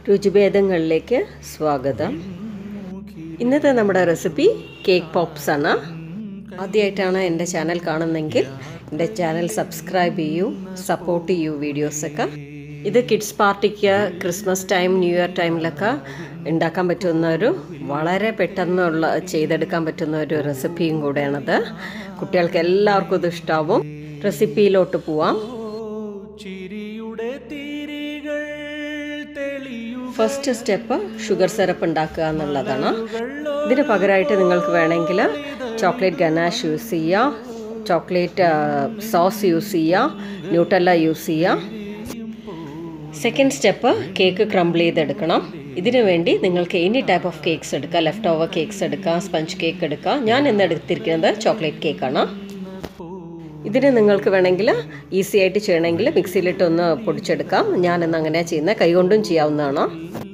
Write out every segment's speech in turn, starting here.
രുചിഭേദങ്ങളിലേക്ക് സ്വാഗതം ഇന്നത്തെ നമ്മുടെ റെസിപ്പി കേക്ക് പോപ്സ് ആണ് ആദ്യമായിട്ടാണ് എൻ്റെ ചാനൽ കാണുന്നതെങ്കിൽ എൻ്റെ ചാനൽ സബ്സ്ക്രൈബ് ചെയ്യൂ സപ്പോർട്ട് ചെയ്യൂ വീഡിയോസൊക്കെ ഇത് കിഡ്സ് പാർട്ടിക്ക് ക്രിസ്മസ് ടൈം ന്യൂ ഇയർ ടൈമിലൊക്കെ ഉണ്ടാക്കാൻ പറ്റുന്ന ഒരു വളരെ പെട്ടെന്നുള്ള ചെയ്തെടുക്കാൻ പറ്റുന്ന ഒരു റെസിപ്പിയും കൂടെയാണത് കുട്ടികൾക്ക് എല്ലാവർക്കും ഇത് ഇഷ്ടാവും റെസിപ്പിയിലോട്ട് പോവാം ചിരിയുടെ തിരികൾ തെളിയു ഫസ്റ്റ് സ്റ്റെപ്പ് ഷുഗർ സിറപ്പ് ഉണ്ടാക്കുക എന്നുള്ളതാണ് ഇതിന് പകരമായിട്ട് നിങ്ങൾക്ക് വേണമെങ്കിൽ ചോക്ലേറ്റ് ഗനാഷ് യൂസ് ചെയ്യുക ചോക്ലേറ്റ് സോസ് യൂസ് ചെയ്യുക ന്യൂട്ടല്ല യൂസ് ചെയ്യുക സെക്കൻഡ് സ്റ്റെപ്പ് കേക്ക് ക്രംബിൾ ചെയ്തെടുക്കണം ഇതിനു വേണ്ടി നിങ്ങൾക്ക് എനി ടൈപ്പ് ഓഫ് കേക്ക്സ് എടുക്കാം ലെഫ്റ്റ് ഓവർ കേക്ക്സ് എടുക്കാം സ്പഞ്ച് കേക്ക് എടുക്കാം ഞാൻ ഇന്ന് എടുത്തിരിക്കുന്നത് ചോക്ലേറ്റ് കേക്കാണ് ഇതിന് നിങ്ങൾക്ക് വേണമെങ്കിൽ ഈസി ആയിട്ട് ചെയ്യണമെങ്കിൽ മിക്സിയിലിട്ട് ഒന്ന് പൊടിച്ചെടുക്കാം ഞാനിന്ന് അങ്ങനെ ചെയ്യുന്നത് കൈകൊണ്ടും ചെയ്യാവുന്നതാണ്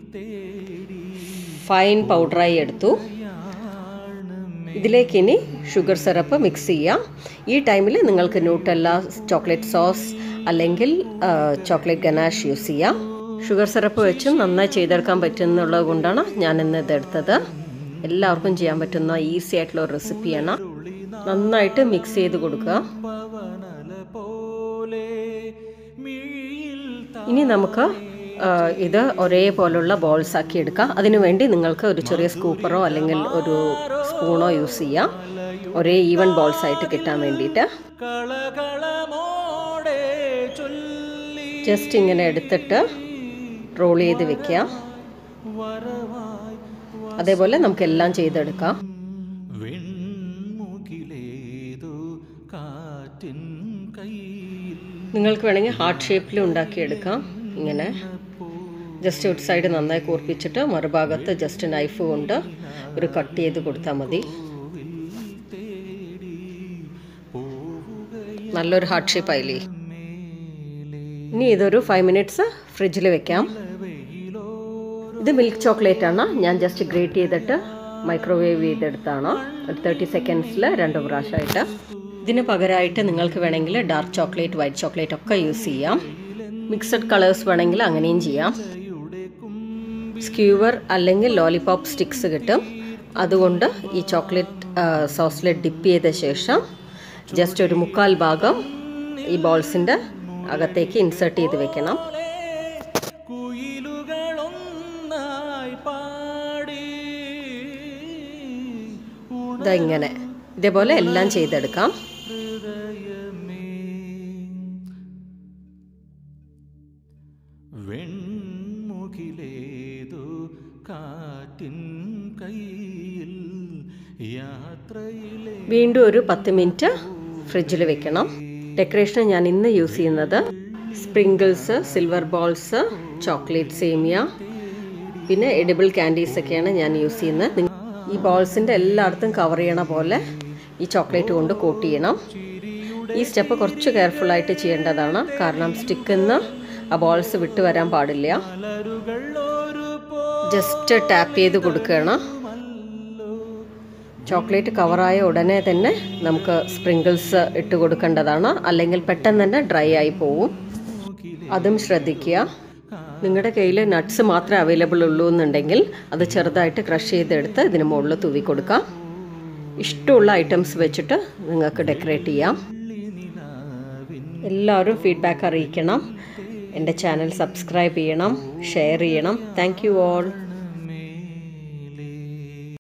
ഫൈൻ പൗഡറായി എടുത്തു ഇതിലേക്ക് ഇനി ഷുഗർ സിറപ്പ് മിക്സ് ചെയ്യാം ഈ ടൈമിൽ നിങ്ങൾക്ക് ന്യൂട്ടല്ല ചോക്ലേറ്റ് സോസ് അല്ലെങ്കിൽ ചോക്ലേറ്റ് ഗനാഷ് യൂസ് ചെയ്യാം ഷുഗർ സിറപ്പ് വെച്ചും നന്നായി ചെയ്തെടുക്കാൻ പറ്റുന്നുള്ളത് കൊണ്ടാണ് ഞാൻ ഇന്ന് ഇതെടുത്തത് എല്ലാവർക്കും ചെയ്യാൻ പറ്റുന്ന ഈസി ആയിട്ടുള്ള ഒരു റെസിപ്പിയാണ് നന്നായിട്ട് മിക്സ് ചെയ്ത് കൊടുക്കുക പവനല പോലെ മിഴിയിൽ ഇനി നമുക്ക് ആ, ഇത് ഒരേപോലുള്ള ബോൾസ് ആക്കി എടുക്കാം അതിനുവേണ്ടി നിങ്ങൾക്ക് ഒരു ചെറിയ സ്കൂപ്പറോ അല്ലെങ്കിൽ ഒരു സ്പൂണോ യൂസ് ചെയ്യാം ഒരേ ഈവൻ ബോൾസ് ആയിട്ട് കിട്ടാൻ വേണ്ടിയിട്ട് കളകളമോടെ ചൊല്ലി ജസ്റ്റ് ഇങ്ങനെ എടുത്തിട്ട് റോൾ ചെയ്ത് വെക്കുക വരവായി അതേപോലെ നമുക്ക് എല്ലാം ചെയ്തെടുക്കാം വെൺമുകിലേതു കാറ്റിൻ കയ്യിൽ നിങ്ങൾക്ക് വേണമെങ്കിൽ ഹാർട്ട് ഷേപ്പിൽ ഉണ്ടാക്കിയെടുക്കാം ഇങ്ങനെ ജസ്റ്റ് ഒരു സൈഡ് നന്നായി കൂർപ്പിച്ചിട്ട് മറുഭാഗത്ത് ജസ്റ്റ് നൈഫ് കൊണ്ട് ഒരു കട്ട് ചെയ്ത് കൊടുത്താൽ മതി നല്ലൊരു ഹാർട്ട് ഷേപ്പ് ആയില്ലേ ഇനി ഇതൊരു ഫൈവ് മിനിറ്റ്സ് ഫ്രിഡ്ജിൽ വെക്കാം ഇത് മിൽക്ക് ചോക്ലേറ്റ് ആണ് ഞാൻ ജസ്റ്റ് ഗ്രേറ്റ് ചെയ്തിട്ട് മൈക്രോവേവ് ചെയ്തെടുത്താണ് ഒരു തേർട്ടി സെക്കൻഡ്സിൽ രണ്ട് പ്രാവശ്യമായിട്ട് ഇതിന് പകരമായിട്ട് നിങ്ങൾക്ക് വേണമെങ്കിൽ ഡാർക്ക് ചോക്ലേറ്റ് വൈറ്റ് ചോക്ലേറ്റ് ഒക്കെ യൂസ് ചെയ്യാം മിക്സഡ് കളേഴ്സ് വേണമെങ്കിൽ അങ്ങനെയും ചെയ്യാം സ്ക്യൂവർ അല്ലെങ്കിൽ ലോലിപോപ്പ് സ്റ്റിക്സ് കിട്ടും അതുകൊണ്ട് ഈ ചോക്ലേറ്റ് സോസിൽ ഡിപ്പ് ചെയ്ത ശേഷം ജസ്റ്റ് ഒരു മുക്കാൽ ഭാഗം ഈ ബോൾസിൻ്റെ അകത്തേക്ക് ഇൻസേർട്ട് ചെയ്ത് വെക്കണം കുയിലുകളൊന്നായി പാടി ഇതാ ഇങ്ങനെ ഇതേപോലെ എല്ലാം ചെയ്തെടുക്കാം ഹൃദയമേ വെൺമുകിലേതു കാറ്റിൻ കയ്യിൽ യാത്രയിലെ വീണ്ടും ഒരു പത്ത് മിനിറ്റ് ഫ്രിഡ്ജിൽ വെക്കണം ഡെക്കറേഷൻ ഞാൻ ഇന്ന് യൂസ് ചെയ്യുന്നത് സ്പ്രിങ്കിൾസ് സിൽവർ ബോൾസ് ചോക്ലേറ്റ് സേമിയ പിന്നെ എഡിബിൾ ക്യാൻഡീസ് ഒക്കെയാണ് ഞാൻ യൂസ് ചെയ്യുന്നത് നിങ്ങ- ഈ ബോൾസിൻ്റെ എല്ലായിടത്തും കവർ ചെയ്യണ പോലെ ഈ ചോക്ലേറ്റ് കൊണ്ട് കോട്ട് ചെയ്യണം ഈ സ്റ്റെപ്പ് കുറച്ച് കെയർഫുള്ളായിട്ട് ചെയ്യേണ്ടതാണ് കാരണം സ്റ്റിക്കുന്ന ആ ബോൾസ് വിട്ട് വരാൻ പാടില്ല മലരുകൾ ഒരു പോ ജസ്റ്റ് ടാപ്പ് ചെയ്ത് കൊടുക്കുകയാണ് ചോക്ലേറ്റ് കവറായ ഉടനെ തന്നെ നമുക്ക് സ്പ്രിങ്കിൾസ് ഇട്ട് കൊടുക്കേണ്ടതാണ് അല്ലെങ്കിൽ പെട്ടെന്ന് തന്നെ ഡ്രൈ ആയി പോവും അതും ശ്രദ്ധിക്കുക നിങ്ങളുടെ കയ്യിൽ നട്ട്സ് മാത്രമേ അവൈലബിൾ ഉള്ളൂ എന്നുണ്ടെങ്കിൽ അത് ചെറുതായിട്ട് ക്രഷ് ചെയ്തെടുത്ത് ഇതിന് മുകളിൽ തൂവി കൊടുക്കാം ഇഷ്ടമുള്ള ഐറ്റംസ് വെച്ചിട്ട് നിങ്ങൾക്ക് ഡെക്കറേറ്റ് ചെയ്യാം എല്ലാവരും ഫീഡ്ബാക്ക് അറിയിക്കണം എൻ്റെ ചാനൽ സബ്സ്ക്രൈബ് ചെയ്യണം ഷെയർ ചെയ്യണം താങ്ക് യു ഓൾ